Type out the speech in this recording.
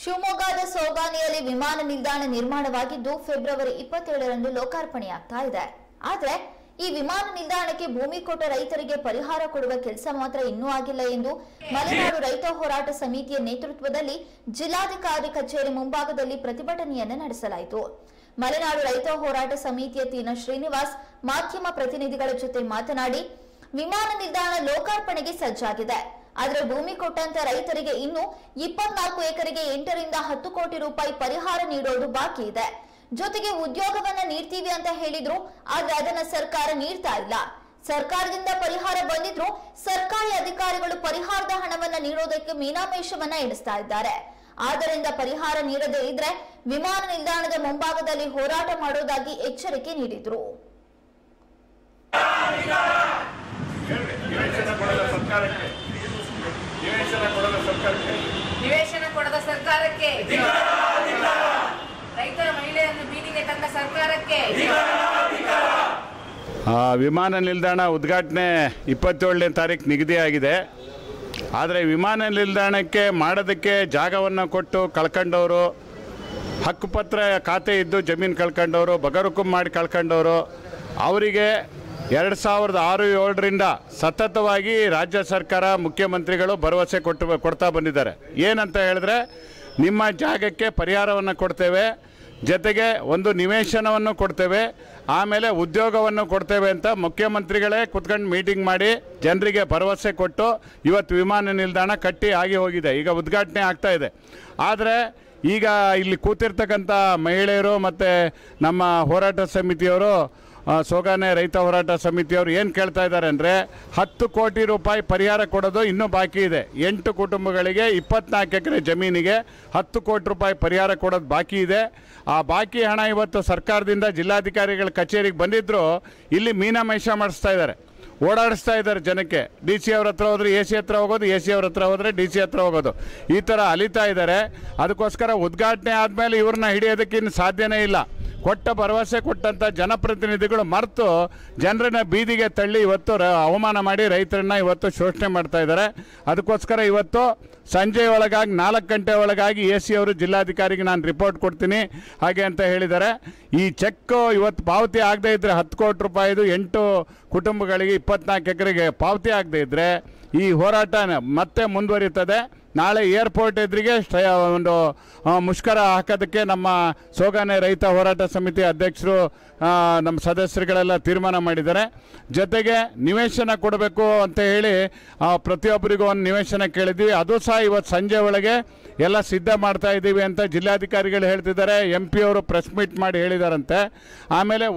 ಶಿವಮೊಗ್ಗದ ಸೋಗಾನಿಯಲ್ಲಿ ವಿಮಾನ ನಿಲ್ದಾಣ ನಿರ್ಮಾಣವಾಗಿದ್ದು ಫೆಬ್ರವರಿ ಇಪ್ಪತ್ತೇಳರಂದು ಲೋಕಾರ್ಪಣೆಯಾಗ್ತಾ ಇದೆ ಆದ್ರೆ ಈ ವಿಮಾನ ನಿಲ್ದಾಣಕ್ಕೆ ಭೂಮಿ ಕೊಟ್ಟ ರೈತರಿಗೆ ಪರಿಹಾರ ಕೊಡುವ ಕೆಲಸ ಮಾತ್ರ ಇನ್ನೂ ಆಗಿಲ್ಲ ಎಂದು ಮಲೆನಾಡು ರೈತ ಹೋರಾಟ ಸಮಿತಿಯ ನೇತೃತ್ವದಲ್ಲಿ ಜಿಲ್ಲಾಧಿಕಾರಿ ಕಚೇರಿ ಮುಂಭಾಗದಲ್ಲಿ ಪ್ರತಿಭಟನೆಯನ್ನು ನಡೆಸಲಾಯಿತು ಮಲೆನಾಡು ರೈತ ಹೋರಾಟ ಸಮಿತಿಯ ತೀನ ಶ್ರೀನಿವಾಸ್ ಮಾಧ್ಯಮ ಪ್ರತಿನಿಧಿಗಳ ಜೊತೆ ಮಾತನಾಡಿ ವಿಮಾನ ನಿಲ್ದಾಣ ಲೋಕಾರ್ಪಣೆಗೆ ಸಜ್ಜಾಗಿದೆ ಆದ್ರೆ ಭೂಮಿ ಕೊಟ್ಟಂತ ರೈತರಿಗೆ ಇನ್ನು ಇಪ್ಪತ್ನಾಲ್ಕು ಎಕರೆಗೆ ಎಂಟರಿಂದ ಹತ್ತು ಕೋಟಿ ರೂಪಾಯಿ ಪರಿಹಾರ ನೀಡೋದು ಬಾಕಿ ಇದೆ ಜೊತೆಗೆ ಉದ್ಯೋಗವನ್ನ ನೀಡ್ತೀವಿ ಅಂತ ಹೇಳಿದ್ರು ಆದ್ರೆ ಅದನ್ನ ಸರ್ಕಾರ ನೀಡ್ತಾ ಇಲ್ಲ ಸರ್ಕಾರದಿಂದ ಪರಿಹಾರ ಬಂದಿದ್ರು ಸರ್ಕಾರಿ ಅಧಿಕಾರಿಗಳು ಪರಿಹಾರದ ಹಣವನ್ನ ನೀಡೋದಕ್ಕೆ ಮೀನಾಮೇಷವನ್ನ ಎಣಿಸ್ತಾ ಇದ್ದಾರೆ ಆದ್ದರಿಂದ ಪರಿಹಾರ ನೀಡದೇ ಇದ್ರೆ ವಿಮಾನ ನಿಲ್ದಾಣದ ಮುಂಭಾಗದಲ್ಲಿ ಹೋರಾಟ ಮಾಡೋದಾಗಿ ಎಚ್ಚರಿಕೆ ನೀಡಿದ್ರು ನಿವೇಶನ ಕೊಡದ ಸರ್ಕಾರಕ್ಕೆ ನಿವೇಶನ ಕೊಡದ ಸರ್ಕಾರಕ್ಕೆ ನಿವೇಶನ ಕೊಡದ ಸರ್ಕಾರಕ್ಕೆ ರೈತರ ಮಹಿಳೆಯನ್ನು ಬೀದಿಗೆ ತಂದ ಸರ್ಕಾರಕ್ಕೆ ಆ, ವಿಮಾನ ನಿಲ್ದಾಣ ಉದ್ಘಾಟನೆ ಇಪ್ಪತ್ತೇಳನೇ ತಾರೀಕು ನಿಗದಿಯಾಗಿದೆ ಆದರೆ ವಿಮಾನ ನಿಲ್ದಾಣಕ್ಕೆ ಮಾಡೋದಕ್ಕೆ ಜಾಗವನ್ನು ಕೊಟ್ಟು ಕಳ್ಕೊಂಡವರು ಹಕ್ಕುಪತ್ರ ಖಾತೆ ಇದ್ದು ಜಮೀನು ಕಳ್ಕೊಂಡವರು ಬಗರುಕು ಮಾಡಿ ಕಳ್ಕೊಂಡವರು ಅವರಿಗೆ ಎರಡು ಸಾವಿರದ ಆರು ಏಳರಿಂದ ಸತತವಾಗಿ ರಾಜ್ಯ ಸರ್ಕಾರ ಮುಖ್ಯಮಂತ್ರಿಗಳು ಭರವಸೆ ಕೊಟ್ಟು ಕೊಡ್ತಾ ಬಂದಿದ್ದಾರೆ ಏನಂತ ಹೇಳಿದ್ರೆ ನಿಮ್ಮ ಜಾಗಕ್ಕೆ ಪರಿಹಾರವನ್ನು ಕೊಡ್ತೇವೆ ಜೊತೆಗೆ ಒಂದು ನಿವೇಶನವನ್ನು ಕೊಡ್ತೇವೆ ಆಮೇಲೆ ಉದ್ಯೋಗವನ್ನು ಕೊಡ್ತೇವೆ ಅಂತ ಮುಖ್ಯಮಂತ್ರಿಗಳೇ ಕುತ್ಕೊಂಡು ಮೀಟಿಂಗ್ ಮಾಡಿ ಜನರಿಗೆ ಭರವಸೆ ಕೊಟ್ಟು ಇವತ್ತು ವಿಮಾನ ನಿಲ್ದಾಣ ಕಟ್ಟಿ ಆಗಿ ಹೋಗಿದೆ ಈಗ ಉದ್ಘಾಟನೆ ಆಗ್ತಾ ಇದೆ ಆದರೆ ಈಗ ಇಲ್ಲಿ ಕೂತಿರ್ತಕ್ಕಂಥ ಮಹಿಳೆಯರು ಮತ್ತು ನಮ್ಮ ಹೋರಾಟ ಸಮಿತಿಯವರು ಆ, ಸೋಗಾನೆ ರೈತ ಹೋರಾಟ ಸಮಿತಿಯವರು ಏನು ಕೇಳ್ತಾ ಇದ್ದಾರೆ ಅಂದರೆ ಹತ್ತು ಕೋಟಿ ರೂಪಾಯಿ ಪರಿಹಾರ ಕೊಡೋದು ಇನ್ನೂ ಬಾಕಿ ಇದೆ ಎಂಟು ಕುಟುಂಬಗಳಿಗೆ ಇಪ್ಪತ್ನಾಲ್ಕು ಎಕರೆ ಜಮೀನಿಗೆ ಹತ್ತು ಕೋಟಿ ರೂಪಾಯಿ ಪರಿಹಾರ ಕೊಡೋದು ಬಾಕಿ ಇದೆ ಆ ಬಾಕಿ ಹಣ ಇವತ್ತು ಸರ್ಕಾರದಿಂದ ಜಿಲ್ಲಾಧಿಕಾರಿಗಳ ಕಚೇರಿಗೆ ಬಂದಿದ್ದರೂ ಇಲ್ಲಿ ಮೀನಾಮೇಷ ಮಾಡಿಸ್ತಾ ಇದ್ದಾರೆ ಓಡಾಡಿಸ್ತಾ ಇದ್ದಾರೆ ಜನಕ್ಕೆ ಡಿ ಸಿ ಅವ್ರ ಹತ್ರ ಹೋದ್ರೆ ಎ ಸಿ ಹತ್ರ ಹೋಗೋದು ಎ ಸಿ ಅವ್ರ ಹತ್ರ ಹೋದರೆ ಡಿ ಸಿ ಹತ್ರ ಹೋಗೋದು ಈ ಥರ ಅಲಿತಾ ಇದ್ದಾರೆ ಅದಕ್ಕೋಸ್ಕರ ಉದ್ಘಾಟನೆ ಆದಮೇಲೆ ಇವ್ರನ್ನ ಹಿಡಿಯೋದಕ್ಕೆ ಇನ್ನು ಸಾಧ್ಯನೇ ಇಲ್ಲ ಕೊಟ್ಟ ಭರವಸೆ ಕೊಟ್ಟಂಥ ಜನಪ್ರತಿನಿಧಿಗಳು ಮರೆತು ಜನರನ್ನ ಬೀದಿಗೆ ತಳ್ಳಿ ಇವತ್ತು ರ ಅವಮಾನ ಮಾಡಿ ರೈತರನ್ನ ಇವತ್ತು ಶೋಷಣೆ ಮಾಡ್ತಾ ಇದ್ದಾರೆ ಅದಕ್ಕೋಸ್ಕರ ಇವತ್ತು ಸಂಜೆ ಒಳಗಾಗಿ ನಾಲ್ಕು ಗಂಟೆ ಒಳಗಾಗಿ ಎ ಸಿ ಅವರು ಜಿಲ್ಲಾಧಿಕಾರಿಗೆ ನಾನು ರಿಪೋರ್ಟ್ ಕೊಡ್ತೀನಿ ಹಾಗೆ ಅಂತ ಹೇಳಿದ್ದಾರೆ ಈ ಚೆಕ್ ಇವತ್ತು ಪಾವತಿ ಆಗದೇ ಇದ್ದರೆ ಹತ್ತು ಕೋಟಿ ರೂಪಾಯಿದು ಎಂಟು ಕುಟುಂಬಗಳಿಗೆ ಇಪ್ಪತ್ನಾಲ್ಕು ಎಕರೆಗೆ ಪಾವತಿ ಆಗದೇ ಇದ್ದರೆ ಈ ಹೋರಾಟ ಮತ್ತೆ ಮುಂದುವರಿಯುತ್ತದೆ ನಾಳೆ ಏರ್ಪೋರ್ಟ್ ಎದುರಿಗೆ ಸ್ಟ- ಒಂದು ಆ, ಮುಷ್ಕರ ಹಾಕೋದಕ್ಕೆ ನಮ್ಮ ಸೋಗಾನೆ ರೈತ ಹೋರಾಟ ಸಮಿತಿ ಅಧ್ಯಕ್ಷರು ಆ, ನಮ್ಮ ಸದಸ್ಯರುಗಳೆಲ್ಲ ತೀರ್ಮಾನ ಮಾಡಿದ್ದಾರೆ ಜೊತೆಗೆ ನಿವೇಶನ ಕೊಡಬೇಕು ಅಂತ ಹೇಳಿ ಆ, ಪ್ರತಿಯೊಬ್ಬರಿಗೂ ಒಂದು ನಿವೇಶನ ಕೇಳಿದ್ವಿ ಅದು ಸಹ ಇವತ್ತು ಸಂಜೆ ಒಳಗೆ ಎಲ್ಲ ಸಿದ್ಧ ಮಾಡ್ತಾ ಇದ್ದೀವಿ ಅಂತ ಜಿಲ್ಲಾಧಿಕಾರಿಗಳು ಹೇಳ್ತಿದ್ದಾರೆ ಎಂ ಪಿ ಅವರು ಪ್ರೆಸ್ ಮೀಟ್ ಮಾಡಿ ಹೇಳಿದಾರಂತೆ ಆಮೇಲೆ